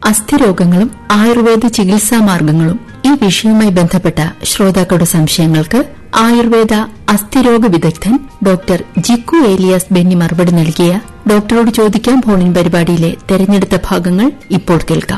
അസ്ഥിരോഗങ്ങളും ആയുർവേദ ചികിത്സാ മാർഗങ്ങളും ഈ വിഷയവുമായി ബന്ധപ്പെട്ട ശ്രോതാക്കളുടെ സംശയങ്ങൾക്ക് ആയുർവേദ അസ്ഥിരോഗ വിദഗ്ധൻ ഡോക്ടർ ജിക്കു ഏലിയാസ് ബെന്നി മറുപടി നൽകിയ ഡോക്ടറോട് ചോദിക്കാം ഫോണിൻ പരിപാടിയിലെ തെരഞ്ഞെടുത്ത ഭാഗങ്ങൾ ഇപ്പോൾ കേൾക്കാം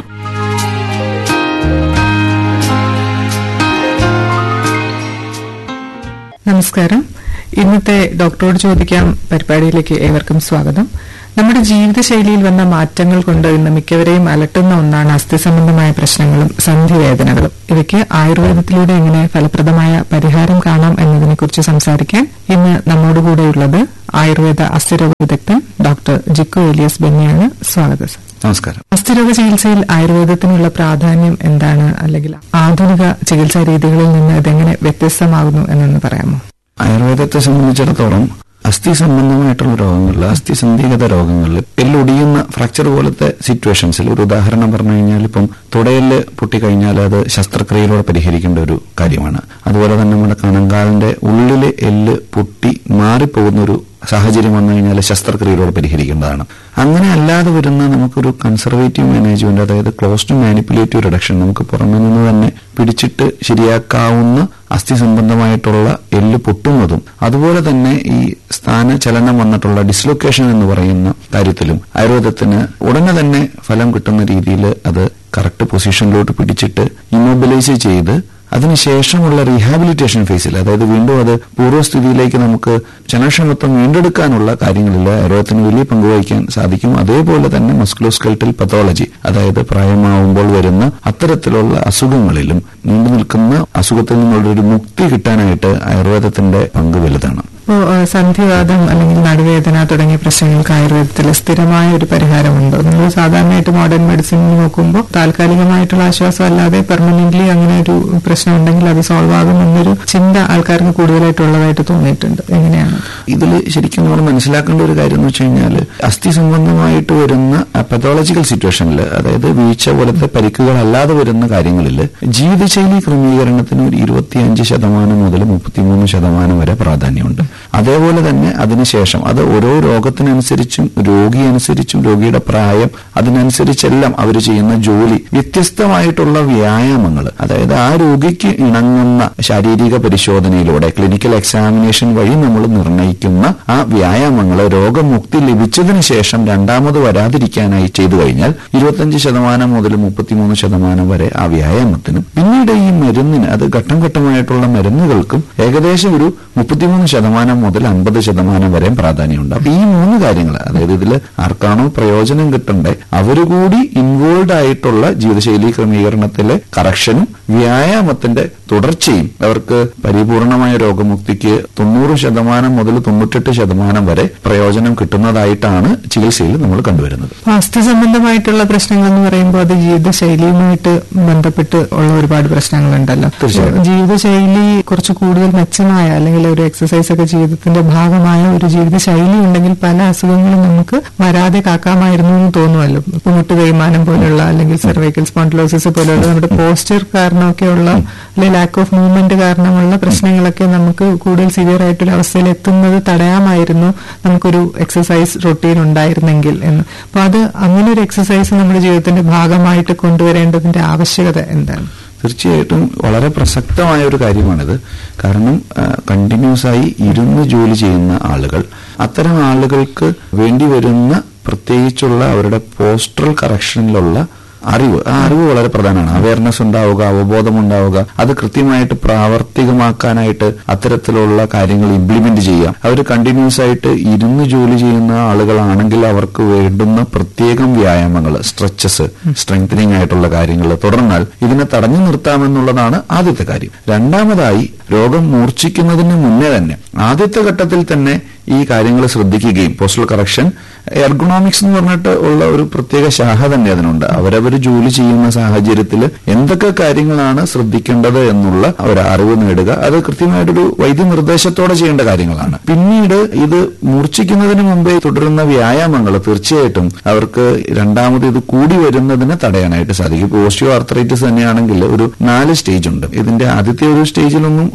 നമസ്കാരം ഇന്നത്തെ ഡോക്ടറോട് ചോദിക്കാം പരിപാടിയിലേക്ക് ഏവർക്കും സ്വാഗതം നമ്മുടെ ജീവിതശൈലിയിൽ വന്ന മാറ്റങ്ങൾ കൊണ്ട് ഇന്ന് മിക്കവരെയും അലട്ടുന്ന ഒന്നാണ് അസ്ഥി സംബന്ധമായ പ്രശ്നങ്ങളും സന്ധിവേദനകളും ഇവയ്ക്ക് ആയുർവേദത്തിലൂടെ എങ്ങനെ ഫലപ്രദമായ പരിഹാരം കാണാം എന്നതിനെക്കുറിച്ച് സംസാരിക്കാൻ ഇന്ന് നമ്മോടുകൂടെയുള്ളത് ആയുർവേദ അസ്ഥിരോഗ വിദഗ്ധൻ ഡോക്ടർ ജിക്കു ഏലിയസ് ബെന്നിയാണ് സ്വാഗതം സർ നമസ്കാരം അസ്ഥിരോഗ ചികിത്സയിൽ ആയുർവേദത്തിനുള്ള പ്രാധാന്യം എന്താണ് അല്ലെങ്കിൽ ആധുനിക ചികിത്സാ രീതികളിൽ നിന്ന് ഇതെങ്ങനെ വ്യത്യസ്തമാകുന്നു എന്നൊന്ന് പറയാമോ ആയുർവേദത്തെ സംബന്ധിച്ചിടത്തോളം അസ്ഥി സംബന്ധമായിട്ടുള്ള രോഗങ്ങളിൽ അസ്ഥി സന്ധിഗത രോഗങ്ങളിൽ എല്ലൊടിയുന്ന ഫ്രാക്ചർ പോലത്തെ സിറ്റുവേഷൻസിൽ ഒരു ഉദാഹരണം പറഞ്ഞു കഴിഞ്ഞാൽ ഇപ്പം തുടയല് പൊട്ടിക്കഴിഞ്ഞാൽ അത് ശസ്ത്രക്രിയയിലൂടെ പരിഹരിക്കേണ്ട ഒരു കാര്യമാണ് അതുപോലെ തന്നെ നമ്മുടെ കണങ്കാലിന്റെ ഉള്ളിലെ എല്ല് പൊട്ടി മാറിപ്പോകുന്ന ഒരു സാഹചര്യം വന്നു കഴിഞ്ഞാൽ ശസ്ത്രക്രിയയിലൂടെ പരിഹരിക്കേണ്ടതാണ് അങ്ങനെ അല്ലാതെ വരുന്ന നമുക്കൊരു കൺസർവേറ്റീവ് മാനേജ്മെന്റ് അതായത് ക്ലോസ് ടു മാനിപ്പുലേറ്റീവ് റിഡക്ഷൻ നമുക്ക് പുറമെ നിന്ന് തന്നെ പിടിച്ചിട്ട് ശരിയാക്കാവുന്ന അസ്ഥി സംബന്ധമായിട്ടുള്ള എല്ല് പൊട്ടുന്നതും അതുപോലെ തന്നെ ഈ സ്ഥാനചലനം വന്നിട്ടുള്ള ഡിസ്ലൊക്കേഷൻ എന്ന് പറയുന്ന കാര്യത്തിലും ആയുർവേദത്തിന് ഉടനെ തന്നെ ഫലം കിട്ടുന്ന രീതിയിൽ അത് കറക്റ്റ് പൊസിഷനിലോട്ട് പിടിച്ചിട്ട് ഇമ്മൊബിലൈസ് ചെയ്ത് അതിനുശേഷമുള്ള റീഹാബിലിറ്റേഷൻ ഫേസിൽ അതായത് വീണ്ടും അത് പൂർവ്വസ്ഥിതിയിലേക്ക് നമുക്ക് ജനക്ഷമത്വം വീണ്ടെടുക്കാനുള്ള കാര്യങ്ങളിൽ ആയുർവേദത്തിന് വലിയ പങ്ക് വഹിക്കാൻ സാധിക്കും അതേപോലെ തന്നെ മസ്കുലോസ്കെൽറ്റൽ പത്തോളജി അതായത് പ്രായമാവുമ്പോൾ വരുന്ന അത്തരത്തിലുള്ള അസുഖങ്ങളിലും നീണ്ടു നിൽക്കുന്ന അസുഖത്തിൽ നിന്നുള്ള ഒരു മുക്തി കിട്ടാനായിട്ട് ആയുർവേദത്തിന്റെ പങ്ക് വലുതാണ് ഇപ്പോ ആ, സന്ധിവാദം അല്ലെങ്കിൽ നടുവേദന തുടങ്ങിയ പ്രശ്നങ്ങൾക്ക് ആയുർവേദത്തിൽ സ്ഥിരമായ ഒരു പരിഹാരമുണ്ടോ നിങ്ങൾ സാധാരണയായിട്ട് മോഡേൺ മെഡിസിൻ നോക്കുമ്പോൾ താൽക്കാലികമായിട്ടുള്ള ആശ്വാസം അല്ലാതെ പെർമനന്റ്ലി അങ്ങനെ ഒരു പ്രശ്നം ഉണ്ടെങ്കിൽ അത് സോൾവ് ആകും എന്നൊരു ചിന്ത ആൾക്കാർക്ക് കൂടുതലായിട്ടുള്ളതായിട്ട് തോന്നിയിട്ടുണ്ട് എങ്ങനെയാണ് ഇതിൽ ശരിക്കും നമ്മൾ മനസ്സിലാക്കേണ്ട ഒരു കാര്യം എന്ന് വെച്ച് കഴിഞ്ഞാൽ അസ്ഥി സംബന്ധമായിട്ട് വരുന്ന പതോളജിക്കൽ സിറ്റുവേഷനിൽ അതായത് വീഴ്ച പോലത്തെ പരിക്കുകൾ അല്ലാതെ വരുന്ന കാര്യങ്ങളിൽ ജീവിതശൈലി ക്രമീകരണത്തിന് ഒരു ഇരുപത്തിയഞ്ച് ശതമാനം മുതൽ മുപ്പത്തിമൂന്ന് ശതമാനം വരെ പ്രാധാന്യമുണ്ട് അതേപോലെ തന്നെ അതിനുശേഷം അത് ഓരോ രോഗത്തിനനുസരിച്ചും രോഗി അനുസരിച്ചും രോഗിയുടെ പ്രായം അതിനനുസരിച്ചെല്ലാം അവർ ചെയ്യുന്ന ജോലി വ്യത്യസ്തമായിട്ടുള്ള വ്യായാമങ്ങൾ അതായത് ആ രോഗിക്ക് ഇണങ്ങുന്ന ശാരീരിക പരിശോധനയിലൂടെ ക്ലിനിക്കൽ എക്സാമിനേഷൻ വഴി നമ്മൾ നിർണ്ണയിക്കുന്ന ആ വ്യായാമങ്ങൾ രോഗമുക്തി ലഭിച്ചതിന് ശേഷം രണ്ടാമത് വരാതിരിക്കാനായി ചെയ്തു കഴിഞ്ഞാൽ ഇരുപത്തഞ്ച് ശതമാനം മുതൽ മുപ്പത്തിമൂന്ന് ശതമാനം വരെ ആ വ്യായാമത്തിനും പിന്നീട് ഈ മരുന്നിന് അത് ഘട്ടം ഘട്ടമായിട്ടുള്ള മരുന്നുകൾക്കും ഏകദേശം ഒരു മുപ്പത്തിമൂന്ന് ശതമാനം മുതൽ അൻപത് ശതമാനം വരെയും പ്രാധാന്യമുണ്ട് അപ്പൊ ഈ മൂന്ന് കാര്യങ്ങൾ അതായത് ഇതിൽ ആർക്കാണോ പ്രയോജനം കിട്ടണ്ടേ അവര് കൂടി ഇൻവോൾവ് ആയിട്ടുള്ള ജീവിതശൈലി ക്രമീകരണത്തിലെ കറക്ഷനും വ്യായാമത്തിന്റെ തുടർച്ചയും അവർക്ക് പരിപൂർണമായ രോഗമുക്തിക്ക് തൊണ്ണൂറ് ശതമാനം മുതൽ തൊണ്ണൂറ്റെട്ട് ശതമാനം വരെ പ്രയോജനം കിട്ടുന്നതായിട്ടാണ് ചികിത്സയിൽ നമ്മൾ കണ്ടുവരുന്നത് അപ്പൊ അസ്ഥി സംബന്ധമായിട്ടുള്ള പ്രശ്നങ്ങൾ എന്ന് പറയുമ്പോൾ അത് ജീവിതശൈലിയുമായിട്ട് ബന്ധപ്പെട്ട് ഉള്ള ഒരുപാട് പ്രശ്നങ്ങളുണ്ടല്ലോ തീർച്ചയായും. അപ്പൊ ജീവിതശൈലി കുറച്ച് കൂടുതൽ മെച്ചമായ അല്ലെങ്കിൽ ഒരു എക്സസൈസ് ഒക്കെ ജീവിതത്തിന്റെ ഭാഗമായ ഒരു ജീവിതശൈലി ഉണ്ടെങ്കിൽ പല അസുഖങ്ങളും നമുക്ക് വരാതെ കാക്കാമായിരുന്നു എന്ന് തോന്നുമല്ലോ ഇപ്പൊ മുട്ട് തേയ്മാനം പോലുള്ള അല്ലെങ്കിൽ സെർവൈക്കൽ സ്പോണ്ടിലോസിസ് പോലുള്ള നമ്മുടെ പോസ്റ്റർ കാരണമൊക്കെയുള്ള അല്ലെങ്കിൽ ലാക്ക് ഓഫ് മൂവ്മെന്റ് കാരണമുള്ള പ്രശ്നങ്ങളൊക്കെ നമുക്ക് കൂടുതൽ സിവിയർ ആയിട്ടൊരു അവസ്ഥയിൽ എത്തുന്നത് തടയാമായിരുന്നു നമുക്കൊരു എക്സസൈസ് റൊട്ടീൻ ഉണ്ടായിരുന്നെങ്കിൽ എന്ന് അപ്പൊ അത് അങ്ങനെ ഒരു എക്സസൈസ് നമ്മുടെ ജീവിതത്തിന്റെ ഭാഗമായിട്ട് കൊണ്ടുവരേണ്ടതിന്റെ ആവശ്യകത എന്താണ് തീർച്ചയായിട്ടും വളരെ പ്രസക്തമായ ഒരു കാര്യമാണിത് കാരണം കണ്ടിന്യൂസ് ആയി ഇരുന്ന് ജോലി ചെയ്യുന്ന ആളുകൾ അത്തരം ആളുകൾക്ക് വേണ്ടി വരുന്ന പ്രത്യേകിച്ചുള്ള അവരുടെ പോസ്റ്ററൽ കറക്ഷനിലുള്ള അറിവ് ആ അറിവ് വളരെ പ്രധാനമാണ് അവയർനെസ് ഉണ്ടാവുക അവബോധം ഉണ്ടാവുക അത് കൃത്യമായിട്ട് പ്രാവർത്തികമാക്കാനായിട്ട് അത്തരത്തിലുള്ള കാര്യങ്ങൾ ഇംപ്ലിമെന്റ് ചെയ്യാം അവർ കണ്ടിന്യൂസ് ആയിട്ട് ഇരുന്ന് ജോലി ചെയ്യുന്ന ആളുകളാണെങ്കിൽ അവർക്ക് വേണ്ടുന്ന പ്രത്യേകം വ്യായാമങ്ങൾ സ്ട്രെച്ചസ് സ്ട്രെങ്തനിങ് ആയിട്ടുള്ള കാര്യങ്ങൾ തുടർന്നാൽ ഇതിനെ തടഞ്ഞു നിർത്താമെന്നുള്ളതാണ് ആദ്യത്തെ കാര്യം രണ്ടാമതായി രോഗം മൂർച്ഛിക്കുന്നതിന് മുന്നേ തന്നെ ആദ്യത്തെ ഘട്ടത്തിൽ തന്നെ ഈ കാര്യങ്ങൾ ശ്രദ്ധിക്കുകയും പോസ്റ്റൽ കറക്ഷൻ എർഗണോമിക്സ് എന്ന് പറഞ്ഞിട്ട് ഉള്ള ഒരു പ്രത്യേക ശാഖ തന്നെ അതിനുണ്ട് അവരവർ ജോലി ചെയ്യുന്ന സാഹചര്യത്തിൽ എന്തൊക്കെ കാര്യങ്ങളാണ് ശ്രദ്ധിക്കേണ്ടത് എന്നുള്ള ഒരു അറിവ് നേടുക അത് കൃത്യമായിട്ടൊരു വൈദ്യനിർദ്ദേശത്തോടെ ചെയ്യേണ്ട കാര്യങ്ങളാണ് പിന്നീട് ഇത് മൂർച്ഛിക്കുന്നതിന് മുമ്പേ തുടരുന്ന വ്യായാമങ്ങൾ തീർച്ചയായിട്ടും അവർക്ക് രണ്ടാമത് ഇത് കൂടി വരുന്നതിനെ തടയാനായിട്ട് സാധിക്കും ഇപ്പോൾ ഓസ്റ്റിയോ ആർത്രൈറ്റിസ് തന്നെയാണെങ്കിൽ ഒരു നാല് സ്റ്റേജ് ഉണ്ട് ഇതിന്റെ ആദ്യത്തെ ഒരു സ്റ്റേജിലൊന്നും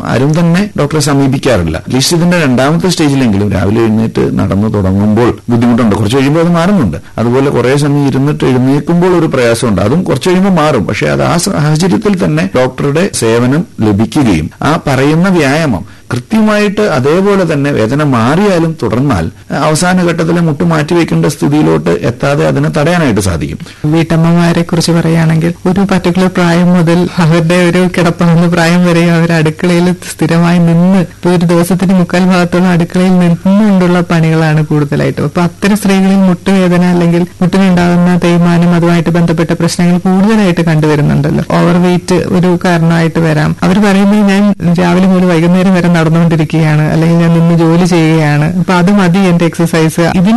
ആരും തന്നെ ഡോക്ടറെ സമീപിക്കാറില്ല അറ്റ്ലീസ്റ്റ് ഇതിന്റെ രണ്ടാമത്തെ സ്റ്റേജിലെങ്കിലും രാവിലെ എഴുന്നേറ്റ് നടന്നു തുടങ്ങുമ്പോൾ ബുദ്ധിമുട്ടുണ്ട് കുറച്ച് കഴിയുമ്പോൾ അത് മാറുന്നുണ്ട് അതുപോലെ കുറെ സമയം ഇരുന്നിട്ട് എഴുന്നേൽക്കുമ്പോൾ ഒരു പ്രയാസമുണ്ട് അതും കുറച്ച് കഴിയുമ്പോൾ മാറും പക്ഷെ അത് ആ സാഹചര്യത്തിൽ തന്നെ ഡോക്ടറുടെ സേവനം ലഭിക്കുകയും ആ പറയുന്ന വ്യായാമം കൃത്യമായിട്ട് അതേപോലെ തന്നെ വേദന മാറിയാലും തുടർന്നാൽ അവസാന ഘട്ടത്തിൽ മുട്ട് മാറ്റിവെക്കേണ്ട സ്ഥിതിയിലോട്ട് എത്താതെ അതിനെ തടയാനായിട്ട് സാധിക്കും വീട്ടമ്മമാരെ കുറിച്ച് പറയുകയാണെങ്കിൽ ഒരു പർട്ടിക്കുലർ പ്രായം മുതൽ അവരുടെ ഒരു കിടപ്പാകുന്ന പ്രായം വരെ അവർ അടുക്കളയിൽ സ്ഥിരമായി നിന്ന് ഇപ്പൊ ഒരു ദിവസത്തിന് മുക്കാൽ ഭാഗത്തോളം അടുക്കളയിൽ നിന്നുകൊണ്ടുള്ള പണികളാണ് കൂടുതലായിട്ടും അപ്പൊ അത്തരം സ്ത്രീകളിൽ മുട്ടുവേദന അല്ലെങ്കിൽ മുട്ടിനുണ്ടാകുന്ന തേയ്മാനം അതുമായിട്ട് ബന്ധപ്പെട്ട പ്രശ്നങ്ങൾ കൂടുതലായിട്ട് കണ്ടുവരുന്നുണ്ടല്ലോ ഓവർ വെയിറ്റ് ഒരു കാരണമായിട്ട് വരാം അവർ പറയുമ്പോൾ ഞാൻ രാവിലെ മുതൽ വൈകുന്നേരം വരെ നടന്നുകൊണ്ടിരിക്കുകയാണ് അല്ലെങ്കിൽ ഞാൻ നിന്ന് ജോലി ചെയ്യുകയാണ് അപ്പൊ അത് മതി എന്റെ എക്സസൈസ് ഇതിന്